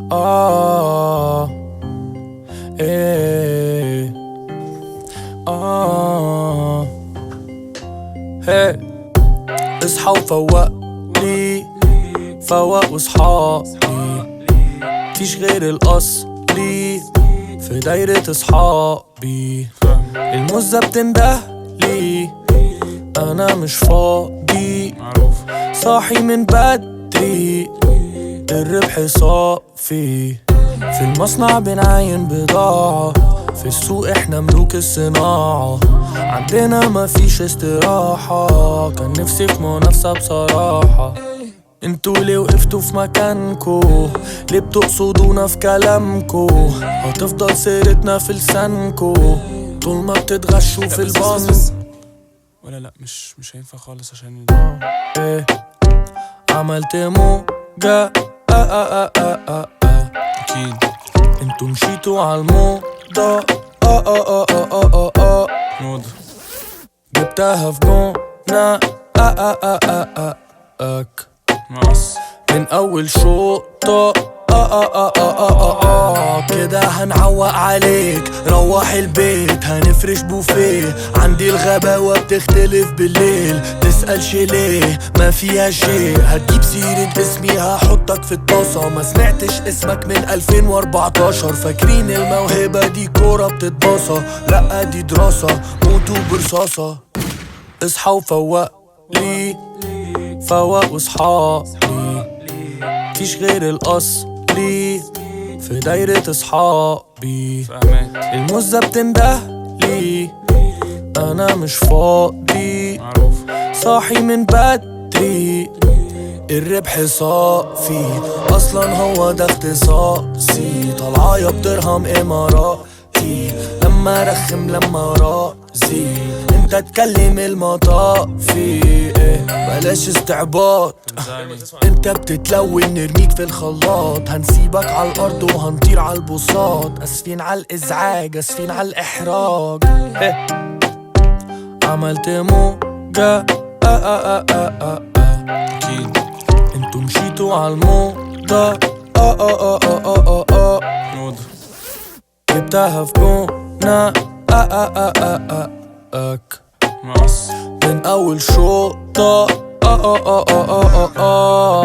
آه إيه آه هي اصحى وفوق لي فوق وصحابي فيش غير الأصلي في دايرة أصحابي المزة بتنده لي أنا مش فاضي معروف صاحي من بدري الربح صافي في المصنع بنعاين بضاعة في السوق احنا ملوك الصناعة عندنا مفيش استراحة كان نفسي في منافسة بصراحة انتوا ليه وقفتوا في مكانكو ليه بتقصدونا في كلامكو هتفضل سيرتنا في لسانكو طول ما بتتغشوا في بس- بس- البنك بس. ولا لا مش مش هينفع خالص عشان إيه عملت موجة آه آه آه آه آه آه. اكيد انتوا مشيتوا عالموضة آه آه آه آه آه آه آه موضة جبتها في جونة آه آه آه آه آه آك مقص من أول شوطة آه آه آه آه آه آه آه كده هنعوق عليك روح البيت هنفرش بوفيه عندي الغباوة بتختلف بالليل تسألش ليه ما فيها شيء هتجيب سيرة اسمي هحطك في الطاسة ما سمعتش اسمك من 2014 فاكرين الموهبة دي كورة بتتباصى لا دي دراسة موتوا برصاصة اصحى وفوق لي فوق وصحابي فيش غير الأصلي في دايرة أصحابي فاهمك المزة بتنده لي أنا مش فاضي معروف صاحي من بدري الربح صافي اصلا هو ده اختصاصي طالعايا بدرهم اماراتي لما رخم لما راسي انت اتكلم المطافي إيه بلاش استعباط تنزاني انت بتتلون نرميك في الخلاط هنسيبك على الارض وهنطير على البساط اسفين على الازعاج اسفين على الاحراج إيه. عملت موجة آه آه آه آه آه آه. اكيد انتوا مشيتوا عالموضة آه آه آه آه آه آه آه موضة جبتها في جونة آه آه آه آه آه آك مقص من أول شوطة آه آه آه آه آه آه آه